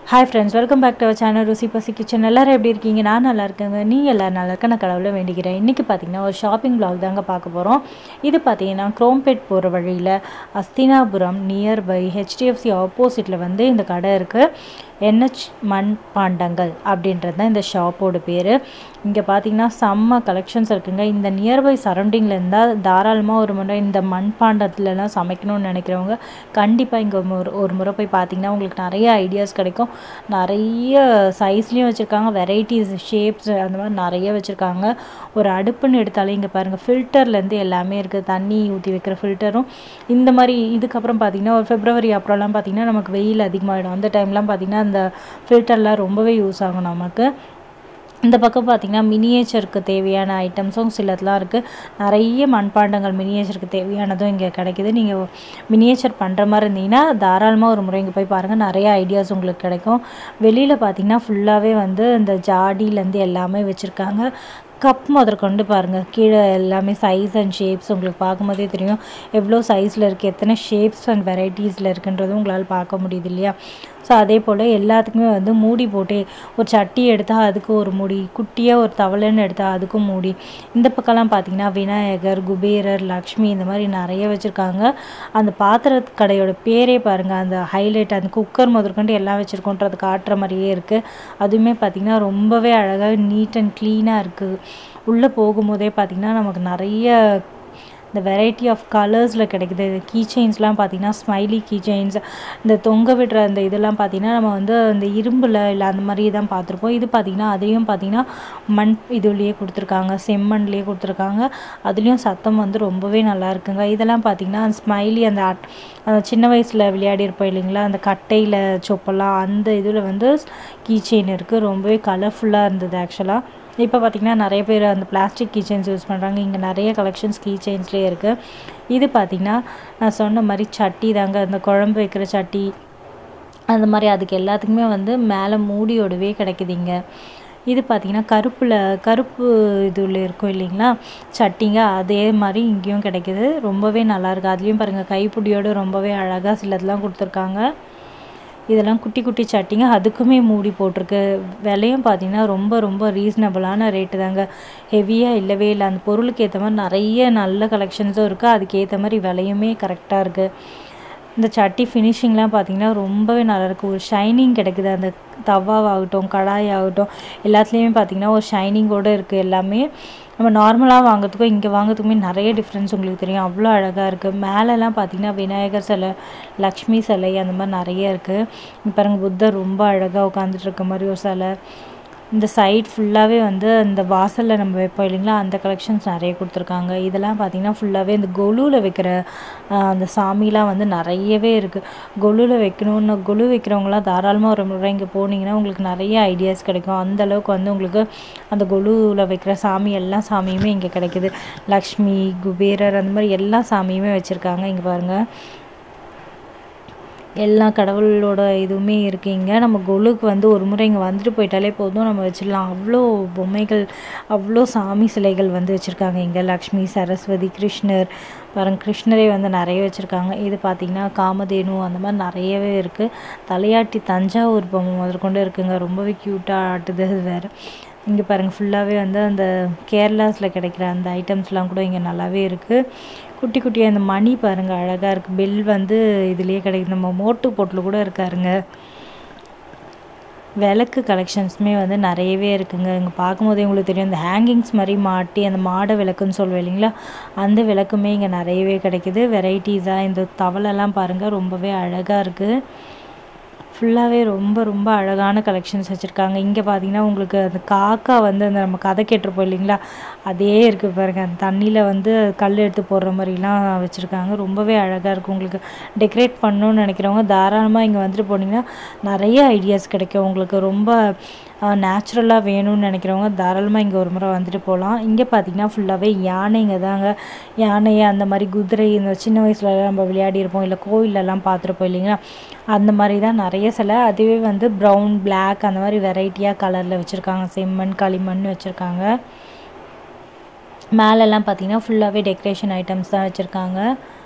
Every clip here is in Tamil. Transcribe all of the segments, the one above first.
hi friends welcome back to our channel Ruchi Pasi kitchen எல்லோரும் எப்படி இருக்கீங்க நான் நல்லா இருக்கேங்க நீ எல்லோரும் நல்லா இருக்க நான் கடவுளை வேண்டிக்கிறேன் இன்றைக்கி பார்த்தீங்கன்னா ஒரு ஷாப்பிங் vlog தாங்க பார்க்க போகிறோம் இது பார்த்தீங்கன்னா குரோம்பேட் போகிற வழியில் அஸ்தினாபுரம் நியர்பை ஹெச்டிஎஃப்சி ஆப்போசிட்டில் வந்து இந்த கடை இருக்குது என்ஹெச் மண் பாண்டங்கள் அப்படின்றது தான் இந்த ஷாப்போட பேர் இங்கே பார்த்தீங்கன்னா செம்ம கலெக்ஷன்ஸ் இருக்குங்க இந்த நியர்பை சரௌண்டிங்கில் இருந்தால் தாராளமாக ஒரு முறை இந்த மண் பாண்டத்துலலாம் சமைக்கணும்னு நினைக்கிறவங்க கண்டிப்பாக இங்கே ஒரு ஒரு முறை போய் பார்த்தீங்கன்னா உங்களுக்கு நிறைய ஐடியாஸ் கிடைக்கும் நிறைய சைஸ்லேயும் வச்சுருக்காங்க வெரைட்டிஸ் ஷேப்ஸ் அந்த மாதிரி நிறைய வச்சுருக்காங்க ஒரு அடுப்புன்னு எடுத்தாலே இங்கே பாருங்கள் ஃபில்டர்லேருந்து எல்லாமே இருக்குது தண்ணி ஊற்றி வைக்கிற ஃபில்டரும் இந்த மாதிரி இதுக்கப்புறம் பார்த்தீங்கன்னா ஒரு ஃபெப்ரவரி அப்புறம்லாம் பார்த்தீங்கன்னா நமக்கு வெயில் அதிகமாகிடும் அந்த டைம்லாம் பார்த்தீங்கன்னா அந்த ஃபில்டர்லாம் ரொம்பவே யூஸ் ஆகும் நமக்கு இந்த பக்கம் பார்த்திங்கன்னா மினியேச்சருக்கு தேவையான ஐட்டம்ஸும் சிலதெலாம் இருக்குது நிறைய மண்பாண்டங்கள் மினியேச்சருக்கு தேவையானதும் இங்கே கிடைக்கிது நீங்கள் மினியேச்சர் பண்ணுற மாதிரி இருந்தீங்கன்னா தாராளமாக ஒரு முறை இங்கே போய் பாருங்கள் நிறைய ஐடியாஸ் உங்களுக்கு கிடைக்கும் வெளியில் பார்த்திங்கன்னா ஃபுல்லாகவே வந்து இந்த ஜாடியிலேருந்து எல்லாமே வச்சுருக்காங்க கப் முதற்கொண்டு பாருங்கள் கீழே எல்லாமே சைஸ் அண்ட் ஷேப்ஸ் உங்களுக்கு பார்க்கும்போதே தெரியும் எவ்வளோ சைஸில் இருக்குது எத்தனை ஷேப்ஸ் அண்ட் வெரைட்டிஸில் இருக்குன்றதும் உங்களால் பார்க்க முடியுது இல்லையா ஸோ அதே போல் எல்லாத்துக்குமே வந்து மூடி போட்டு ஒரு சட்டி எடுத்தால் அதுக்கு ஒரு மூடி குட்டியாக ஒரு தவளைன்னு எடுத்தால் அதுக்கும் மூடி இந்த பக்கம்லாம் பார்த்தீங்கன்னா விநாயகர் குபேரர் லக்ஷ்மி இந்த மாதிரி நிறைய வச்சுருக்காங்க அந்த பாத்திர கடையோட பேரே பாருங்கள் அந்த ஹைலைட் அந்த குக்கர் முதற்கொண்டு எல்லாம் வச்சுருக்கோன்றது காட்டுற மாதிரியே இருக்குது அதுவுமே பார்த்திங்கன்னா ரொம்பவே அழகாக நீட் அண்ட் க்ளீனாக இருக்குது உள்ளே போகும்போதே பார்த்திங்கன்னா நமக்கு நிறைய இந்த வெரைட்டி ஆஃப் கலர்ஸில் கிடைக்குது கீ செயின்ஸ்லாம் பார்த்திங்கன்னா ஸ்மைலி கீ செயின்ஸ் இந்த தொங்க விடுற அந்த இதெல்லாம் பார்த்திங்கன்னா நம்ம வந்து இந்த இரும்பில் இல்லை அந்த மாதிரி தான் பார்த்துருப்போம் இது பார்த்திங்கன்னா அதையும் பார்த்திங்கன்னா மண் இதுலேயே கொடுத்துருக்காங்க செம்மண்லேயே கொடுத்துருக்காங்க அதுலேயும் சத்தம் வந்து ரொம்பவே நல்லா இருக்குங்க இதெல்லாம் பார்த்திங்கன்னா அந்த ஸ்மைலி அந்த அட் அந்த சின்ன வயசில் விளையாடி இருப்போம் இல்லைங்களா அந்த கட்டையில் சொப்பெல்லாம் அந்த இதில் வந்து கீ செயின் இருக்குது ரொம்பவே கலர்ஃபுல்லாக இருந்தது ஆக்சுவலாக இப்போ பார்த்திங்கன்னா நிறைய பேர் அந்த பிளாஸ்டிக் கீச்செயின்ஸ் யூஸ் பண்ணுறாங்க இங்கே நிறைய கலெக்ஷன்ஸ் கீச்செயின்ஸ்லேயே இருக்குது இது பார்த்திங்கன்னா நான் சொன்ன மாதிரி சட்டி தாங்க அந்த குழம்பு வைக்கிற சட்டி அந்த மாதிரி அதுக்கு எல்லாத்துக்குமே வந்து மேலே மூடியோடவே கிடைக்குதுங்க இது பார்த்திங்கன்னா கருப்பில் கருப்பு இதில் இருக்கும் இல்லைங்களா சட்டிங்க அதே மாதிரி இங்கேயும் கிடைக்கிது ரொம்பவே நல்லாயிருக்கு அதுலேயும் பாருங்கள் கைப்பிடியோடு ரொம்பவே அழகாக சிலதெல்லாம் கொடுத்துருக்காங்க இதெல்லாம் குட்டி குட்டி சட்டிங்க அதுக்குமே மூடி போட்டிருக்கு விலையும் பார்த்திங்கன்னா ரொம்ப ரொம்ப ரீசனபிளான ரேட்டு தாங்க ஹெவியாக இல்லவே இல்லை அந்த பொருளுக்கு ஏற்ற மாதிரி நிறைய நல்ல கலெக்ஷன்ஸும் இருக்குது அதுக்கேற்ற மாதிரி விலையுமே கரெக்டாக இருக்குது இந்த சட்டி ஃபினிஷிங்லாம் பார்த்திங்கன்னா ரொம்பவே நல்லாயிருக்கு ஒரு ஷைனிங் கிடைக்குது அந்த தவாவாகட்டும் கடாய் ஆகட்டும் எல்லாத்துலேயுமே பார்த்திங்கன்னா ஒரு ஷைனிங்கோடு இருக்குது எல்லாமே நம்ம நார்மலாக வாங்குறதுக்கும் இங்கே வாங்குறதுக்குமே நிறைய டிஃப்ரென்ஸ் உங்களுக்கு தெரியும் அவ்வளோ அழகாக இருக்குது மேலெலாம் பார்த்திங்கன்னா விநாயகர் சிலை லக்ஷ்மி சிலை அந்த மாதிரி நிறைய இருக்குது பாருங்கள் புத்தர் ரொம்ப அழகாக உட்காந்துட்டு இருக்க மாதிரி ஒரு சிலை இந்த சைட் ஃபுல்லாகவே வந்து இந்த வாசலில் நம்ம வைப்போம் இல்லைங்களா அந்த கலெக்ஷன்ஸ் நிறைய கொடுத்துருக்காங்க இதெல்லாம் பார்த்திங்கன்னா ஃபுல்லாகவே இந்த கொலுவில் வைக்கிற அந்த சாமிலாம் வந்து நிறையவே இருக்குது கொலுவில் வைக்கணும்னு கொலு வைக்கிறவங்களாம் தாராளமாக ஒரு முறை இங்கே போனீங்கன்னா உங்களுக்கு நிறைய ஐடியாஸ் கிடைக்கும் அந்தளவுக்கு வந்து உங்களுக்கு அந்த கொலுவில் வைக்கிற சாமி எல்லா சாமியுமே இங்கே கிடைக்குது லக்ஷ்மி குபேரர் அந்த மாதிரி எல்லா சாமியுமே வச்சுருக்காங்க இங்கே பாருங்கள் எல்லா கடவுளோட இதுவுமே இருக்குங்க நம்ம கொலுக்கு வந்து ஒரு முறை இங்கே வந்துட்டு போயிட்டாலே போதும் நம்ம வச்சிடலாம் அவ்வளோ பொம்மைகள் அவ்வளோ சாமி சிலைகள் வந்து வச்சுருக்காங்க இங்கே லக்ஷ்மி சரஸ்வதி கிருஷ்ணர் பாருங்க கிருஷ்ணரே வந்து நிறைய வச்சுருக்காங்க இது பார்த்திங்கன்னா காமதேனு அந்த மாதிரி நிறையவே இருக்குது தலையாட்டி தஞ்சாவூர் பொம்மை முதற்கொண்டு இருக்குங்க ரொம்பவே க்யூட்டாக ஆட்டுது அது வேறு இங்கே பாருங்கள் ஃபுல்லாகவே வந்து அந்த கேரளாஸில் கிடைக்கிற அந்த ஐட்டம்ஸ்லாம் கூட இங்கே நல்லாவே இருக்குது குட்டி குட்டியாக இந்த மணி பாருங்கள் அழகாக இருக்குது பெல் வந்து இதுலேயே கிடைக்குது நம்ம மோட்டு போட்டில் கூட இருக்காருங்க விளக்கு கலெக்ஷன்ஸுமே வந்து நிறையவே இருக்குங்க இங்கே பார்க்கும்போதே உங்களுக்கு தெரியும் இந்த ஹேங்கிங்ஸ் மாதிரி மாட்டி அந்த மாட விளக்குன்னு சொல்லுவேன் இல்லைங்களா அந்த விளக்குமே இங்கே நிறையவே கிடைக்குது வெரைட்டிஸாக இந்த தவளைலாம் பாருங்கள் ரொம்பவே அழகாக இருக்குது ஃபுல்லாகவே ரொம்ப ரொம்ப அழகான கலெக்ஷன்ஸ் வச்சுருக்காங்க இங்கே பார்த்தீங்கன்னா உங்களுக்கு அந்த காக்கா வந்து அந்த நம்ம கதை கேட்டிருப்போம் இல்லைங்களா அதே இருக்குது பாருங்கள் அந்த தண்ணியில் வந்து கல் எடுத்து போடுற மாதிரிலாம் வச்சுருக்காங்க ரொம்பவே அழகாக இருக்கும் உங்களுக்கு டெக்கரேட் பண்ணணுன்னு நினைக்கிறவங்க தாராளமாக இங்கே வந்துட்டு போனீங்கன்னா நிறைய ஐடியாஸ் கிடைக்கும் உங்களுக்கு ரொம்ப நேச்சுரலாக வேணும்னு நினைக்கிறவங்க தாராளமாக இங்கே ஒரு முறை வந்துட்டு போகலாம் இங்கே பார்த்தீங்கன்னா ஃபுல்லாகவே யானைங்க தாங்க யானை அந்த மாதிரி குதிரை இந்த சின்ன வயசுலலாம் நம்ம விளையாடி இருப்போம் இல்லை கோயிலெல்லாம் பார்த்துருப்போம் இல்லைங்களா அந்த மாதிரி தான் நிறைய சிலை அதுவே வந்து ப்ரௌன் பிளாக் அந்த மாதிரி வெரைட்டியாக கலரில் வச்சுருக்காங்க செம்மண் களிமண் வச்சுருக்காங்க மேலெல்லாம் பார்த்தீங்கன்னா ஃபுல்லாகவே டெக்கரேஷன் ஐட்டம்ஸ் தான் வச்சுருக்காங்க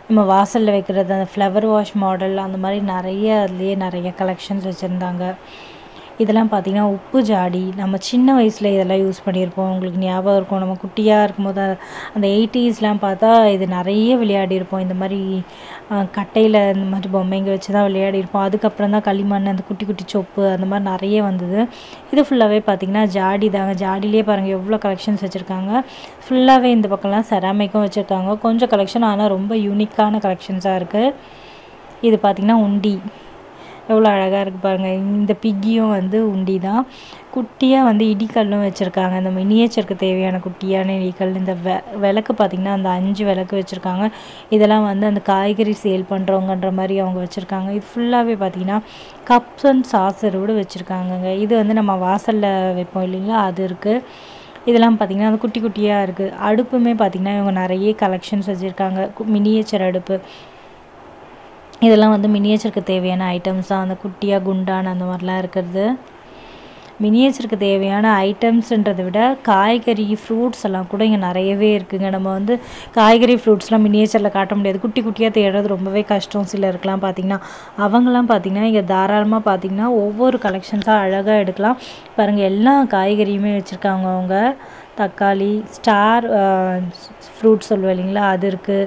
நம்ம வாசலில் வைக்கிறது அந்த ஃப்ளவர் வாஷ் மாடல் அந்த மாதிரி நிறைய அதுலேயே நிறைய கலெக்ஷன்ஸ் வச்சுருந்தாங்க இதெல்லாம் பார்த்திங்கன்னா உப்பு ஜாடி நம்ம சின்ன வயசில் இதெல்லாம் யூஸ் பண்ணியிருப்போம் உங்களுக்கு ஞாபகம் இருக்கும் நம்ம குட்டியாக இருக்கும்போது அந்த எயிட்டிஸ்லாம் பார்த்தா இது நிறைய விளையாடியிருப்போம் இந்த மாதிரி கட்டையில் இந்த மாதிரி பொம்மைங்க வச்சு தான் விளையாடியிருப்போம் அதுக்கப்புறம் தான் களிமண் அந்த குட்டி குட்டி சொப்பு அந்த மாதிரி நிறைய வந்தது இது ஃபுல்லாகவே பார்த்திங்கன்னா ஜாடி தாங்க ஜாடிலேயே பாருங்கள் எவ்வளோ கலெக்ஷன்ஸ் வச்சுருக்காங்க ஃபுல்லாகவே இந்த பக்கம்லாம் செராமிக்கும் வச்சுருக்காங்க கொஞ்சம் கலெக்ஷன் ஆனால் ரொம்ப யூனிக்கான கலெக்ஷன்ஸாக இருக்குது இது பார்த்திங்கன்னா உண்டி எவ்வளோ அழகாக இருக்குது பாருங்கள் இந்த பிக்கியும் வந்து உண்டி தான் குட்டியாக வந்து இடிக்கல்லும் வச்சுருக்காங்க இந்த மினியேச்சருக்கு தேவையான குட்டியான இடிக்கல் இந்த வெ விளக்கு பார்த்திங்கன்னா அந்த அஞ்சு விளக்கு வச்சுருக்காங்க இதெல்லாம் வந்து அந்த காய்கறி சேல் பண்ணுறவங்கன்ற மாதிரி அவங்க வச்சுருக்காங்க இது ஃபுல்லாகவே பார்த்திங்கன்னா கப்ஸ் அண்ட் சாசரோடு வச்சுருக்காங்கங்க இது வந்து நம்ம வாசலில் வைப்போம் இல்லைங்களா அது இருக்குது இதெல்லாம் பார்த்திங்கன்னா அது குட்டி குட்டியாக இருக்குது அடுப்புமே பார்த்திங்கன்னா இவங்க நிறைய கலெக்ஷன்ஸ் வச்சுருக்காங்க மினியேச்சர் அடுப்பு இதெல்லாம் வந்து மினியேச்சருக்கு தேவையான ஐட்டம்ஸ் தான் அந்த குட்டியாக குண்டான அந்த மாதிரிலாம் இருக்கிறது மினியேச்சருக்கு தேவையான ஐட்டம்ஸுன்றதை விட காய்கறி ஃப்ரூட்ஸ் எல்லாம் கூட இங்கே நிறையவே இருக்குதுங்க நம்ம வந்து காய்கறி ஃப்ரூட்ஸ்லாம் மினியேச்சரில் காட்ட முடியாது குட்டி குட்டியாக தேடுறது ரொம்பவே கஷ்டம் சிலருக்குலாம் பார்த்திங்கன்னா அவங்களாம் பார்த்திங்கன்னா இங்கே தாராளமாக பார்த்திங்கன்னா ஒவ்வொரு கலெக்ஷன்ஸாக அழகாக எடுக்கலாம் பாருங்கள் எல்லா காய்கறியுமே வச்சுருக்காங்க அவங்க தக்காளி ஸ்டார் ஃப்ரூட்ஸ் சொல்லுவோம் இல்லைங்களா அது இருக்குது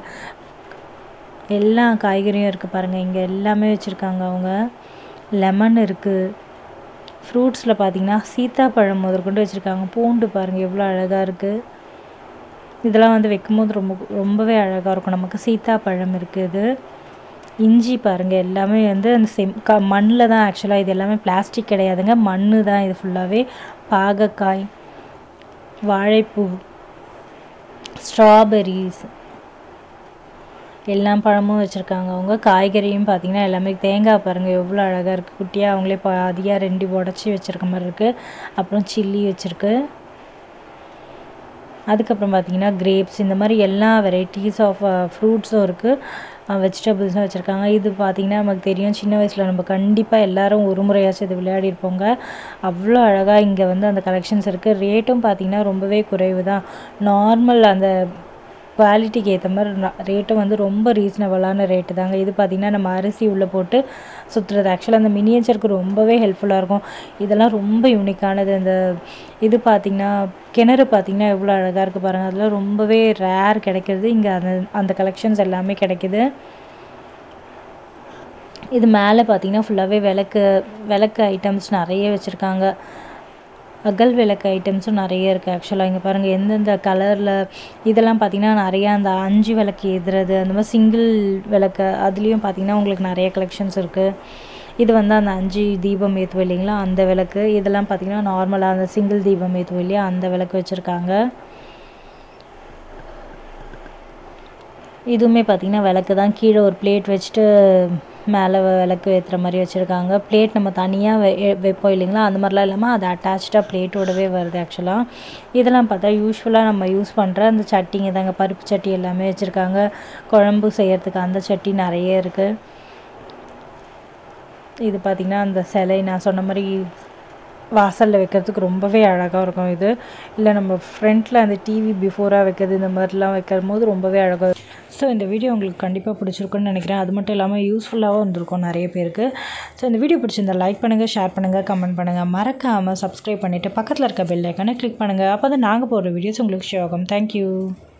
எல்லா காய்கறியும் இருக்குது பாருங்கள் இங்கே எல்லாமே வச்சுருக்காங்க அவங்க லெமன் இருக்குது ஃப்ரூட்ஸில் பார்த்தீங்கன்னா சீத்தாப்பழம் முதற்கொண்டு வச்சுருக்காங்க பூண்டு பாருங்கள் எவ்வளோ அழகாக இருக்குது இதெல்லாம் வந்து வைக்கும்போது ரொம்ப ரொம்பவே அழகாக இருக்கும் நமக்கு சீத்தாப்பழம் இருக்குது இஞ்சி பாருங்கள் எல்லாமே வந்து அந்த செம் க மண்ணில் தான் ஆக்சுவலாக இது எல்லாமே பிளாஸ்டிக் கிடையாதுங்க மண் தான் இது ஃபுல்லாகவே பாகக்காய் வாழைப்பூ ஸ்ட்ராபெரிஸ் எல்லா பழமும் வச்சுருக்காங்க அவங்க காய்கறியும் பார்த்திங்கன்னா எல்லாமே தேங்காய் பாருங்கள் எவ்வளோ அழகாக இருக்குது குட்டியாக அவங்களே பாதியாக ரெண்டு உடச்சி வச்சுருக்க மாதிரி இருக்குது அப்புறம் சில்லி வச்சுருக்கு அதுக்கப்புறம் பார்த்திங்கன்னா கிரேப்ஸ் இந்த மாதிரி எல்லா வெரைட்டிஸ் ஆஃப் ஃப்ரூட்ஸும் இருக்குது வெஜிடபிள்ஸும் வச்சுருக்காங்க இது பார்த்திங்கன்னா நமக்கு தெரியும் சின்ன வயசில் நம்ம கண்டிப்பாக எல்லோரும் ஒரு முறையாச்சும் இது விளையாடிருப்போங்க அவ்வளோ அழகாக இங்கே வந்து அந்த கலெக்ஷன்ஸ் இருக்குது ரேட்டும் பார்த்திங்கன்னா ரொம்பவே குறைவு தான் நார்மல் அந்த குவாலிட்டிக்கு ஏற்ற மாதிரி ரேட்டும் வந்து ரொம்ப ரீசனபிளான ரேட்டு தாங்க இது பார்த்திங்கன்னா நம்ம அரிசி உள்ளே போட்டு சுற்றுறது ஆக்சுவலாக அந்த மினியேச்சருக்கு ரொம்பவே ஹெல்ப்ஃபுல்லாக இருக்கும் இதெல்லாம் ரொம்ப யூனிக்கானது அந்த இது பார்த்திங்கன்னா கிணறு பார்த்திங்கன்னா எவ்வளோ அழகாக இருக்குது பாருங்கள் அதெல்லாம் ரொம்பவே ரேர் கிடைக்கிறது இங்கே அந்த அந்த கலெக்ஷன்ஸ் எல்லாமே கிடைக்கிது இது மேலே பார்த்திங்கன்னா ஃபுல்லாகவே விளக்கு விளக்கு ஐட்டம்ஸ் நிறைய வச்சுருக்காங்க அகல் விளக்கு ஐட்டம்ஸும் நிறைய இருக்குது ஆக்சுவலாக இங்கே பாருங்கள் எந்தெந்த கலரில் இதெல்லாம் பார்த்திங்கன்னா நிறையா அந்த அஞ்சு விளக்கு எதுறது அந்த மாதிரி சிங்கிள் விளக்கு அதுலேயும் பார்த்திங்கன்னா உங்களுக்கு நிறைய கலெக்ஷன்ஸ் இருக்குது இது வந்து அந்த அஞ்சு தீபம் ஏற்றுவோம் இல்லைங்களா அந்த விளக்கு இதெல்லாம் பார்த்திங்கன்னா நார்மலாக அந்த சிங்கிள் தீபம் ஏற்றுவோம் இல்லையா அந்த விளக்கு வச்சுருக்காங்க இதுவுமே பார்த்திங்கன்னா விளக்கு தான் கீழே ஒரு பிளேட் வச்சுட்டு மேலே விளக்கு ஏற்றுற மாதிரி வச்சுருக்காங்க பிளேட் நம்ம தனியாக வெ வைப்போம் இல்லைங்களா அந்த மாதிரிலாம் இல்லாமல் அது அட்டாச்சாக பிளேட்டோடவே வருது ஆக்சுவலாக இதெல்லாம் பார்த்தா யூஸ்வலாக நம்ம யூஸ் பண்ணுற அந்த சட்டிங்க தாங்க பருப்பு சட்டி எல்லாமே வச்சுருக்காங்க குழம்பு செய்கிறதுக்கு அந்த சட்டி நிறைய இருக்குது இது பார்த்திங்கன்னா அந்த சிலை நான் சொன்ன மாதிரி வாசலில் வைக்கிறதுக்கு ரொம்பவே அழகாக இருக்கும் இது இல்லை நம்ம ஃப்ரண்ட்டில் அந்த டிவி பிஃபோராக வைக்கிறது இந்த மாதிரிலாம் வைக்கும் போது ரொம்பவே அழகாக ஸோ இந்த வீடியோ உங்களுக்கு கண்டிப்பாக பிடிச்சிருக்குன்னு நினைக்கிறேன் அது மட்டும் இல்லாமல் யூஸ்ஃபுல்லாகவும் இருந்திருக்கும் நிறைய பேருக்கு ஸோ இந்த வீடியோ பிடிச்சிருந்தா லைக் பண்ணுங்கள் ஷேர் பண்ணுங்கள் கமெண்ட் பண்ணுங்கள் மறக்காமல் சப்ஸ்கிரைப் பண்ணிவிட்டு பக்கத்தில் இருக்க பெல் ஐக்கானை கிளிக் பண்ணுங்கள் அப்போ தான் நாங்கள் போடுற வீடியோஸ் உங்களுக்கு ஷோ ஆகும் தேங்க்யூ